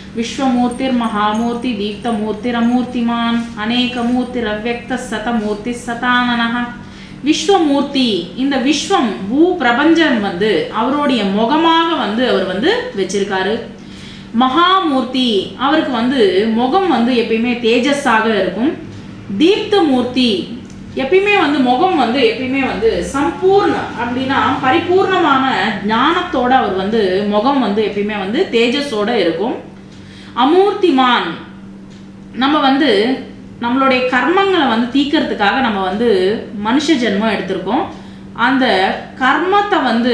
விஸ்வமூர்த்திர் மகாமூர்த்தி தீப்தமூர்த்திர் அமூர்த்திமான் அநேகமூர்த்திர் அவ்வக்த சதமூர்த்தி சதானனக விஸ்வமூர்த்தி இந்த விஸ்வம் பூ பிரபஞ்சம் வந்து அவருடைய முகமாக வந்து அவர் வந்து வச்சிருக்காரு மகாமூர்த்தி அவருக்கு வந்து முகம் வந்து எப்பயுமே தேஜஸாக இருக்கும் தீப்த மூர்த்தி எப்பயுமே வந்து முகம் வந்து எப்பயுமே வந்து சம்பூர்ண அப்படின்னா பரிபூர்ணமான ஞானத்தோட அவர் வந்து முகம் வந்து எப்பயுமே வந்து தேஜஸோட இருக்கும் அமூர்த்திமான் நம்ம வந்து நம்மளுடைய கர்மங்களை வந்து தீக்கிறதுக்காக நம்ம வந்து மனுஷ ஜென்மம் எடுத்திருக்கோம் அந்த கர்மத்தை வந்து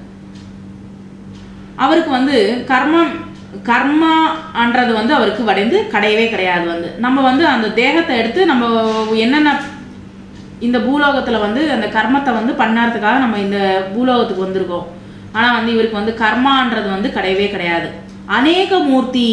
அவருக்கு வந்து கர்மம் கர்மான்றது வந்து அவருக்கு வடைந்து கிடையவே கிடையாது வந்து நம்ம வந்து அந்த தேகத்தை எடுத்து நம்ம என்னென்ன இந்த பூலோகத்தில் வந்து அந்த கர்மத்தை வந்து பண்ணறதுக்காக நம்ம இந்த பூலோகத்துக்கு வந்திருக்கோம் ஆனால் வந்து இவருக்கு வந்து கர்மான்றது வந்து கிடையவே கிடையாது அநேக மூர்த்தி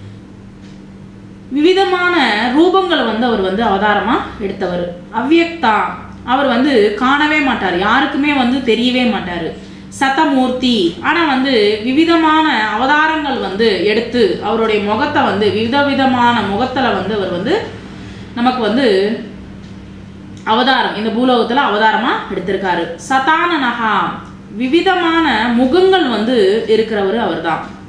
விவிதமான ரூபங்களை வந்து அவர் வந்து அவதாரமா எடுத்தவர் அவ்யக்தா அவர் வந்து காணவே மாட்டார் யாருக்குமே வந்து தெரியவே மாட்டார் சதமூர்த்தி ஆனால் வந்து விவிதமான அவதாரங்கள் வந்து எடுத்து அவருடைய முகத்தை வந்து விதவிதமான முகத்தில் வந்து அவர் வந்து நமக்கு வந்து அவதாரம் இந்த பூலோகத்தில் அவதாரமாக எடுத்திருக்காரு சதானனகா விவிதமான முகங்கள் வந்து இருக்கிறவர் அவர்தான்